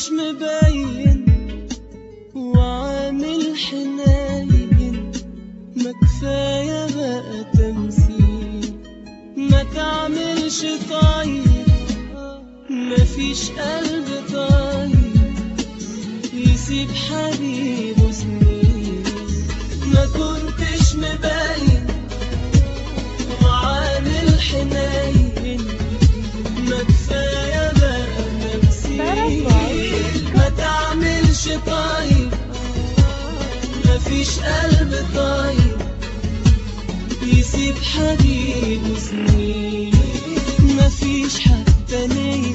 كنتش مبين وعامل حنين ما كفاية بقى تمثيل ما تعملش طيب مفيش قلب طيب يسيب حبيبه سنين ما كنتش مبين وعامل حنين ما كفاية بقى تمثيل ما تعملش طيب مفيش قلب طيب يسيب حبيبه سنين مفيش حتى نية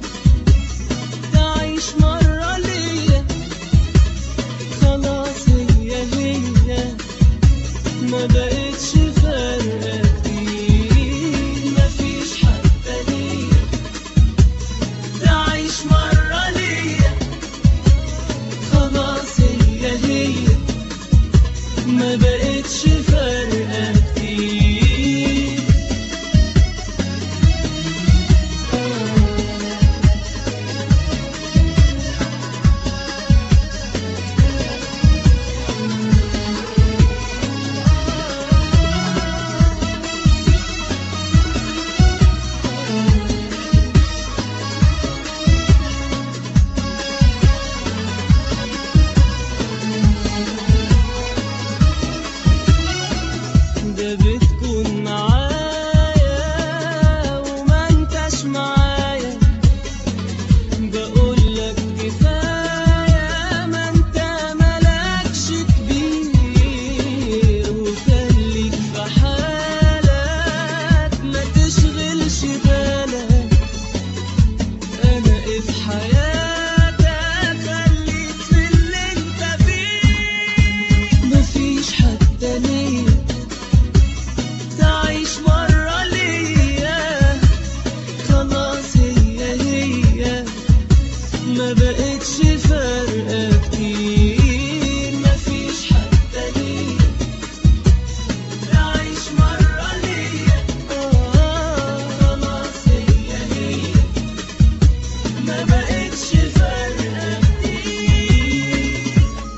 تعيش مرة ليا خلاص هي هي ما بقتش فارقة كتير مفيش حتى نية تعيش مرة ليا خلاص هي هي ما بقتش فارقة كتير ده بتكون معايا وما انتش معايا بقولك كفاية ما انت ملكش كبير وخليك في حالك ما تشغلش بالك انا ايه في حياتك خليك في اللي انت فيه مفيش حتى نية تعيش مرة ليا خلاص هي هي ما بقتش فارقة كتير مفيش حتى نية تعيش مرة ليا آه خلاص هي هي ما بقتش فارقة كتير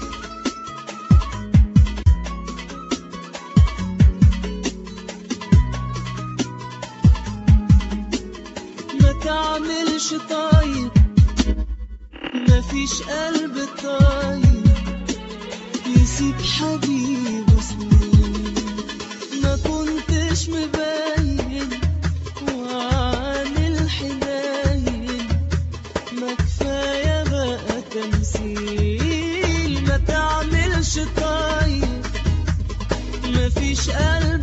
ما تعملش طيب مفيش قلب طيب يسيب حبيبه سنين ما كنتش مبين وعامل حنين ما كفاية بقى تمثيل ما تعملش طيب مفيش قلب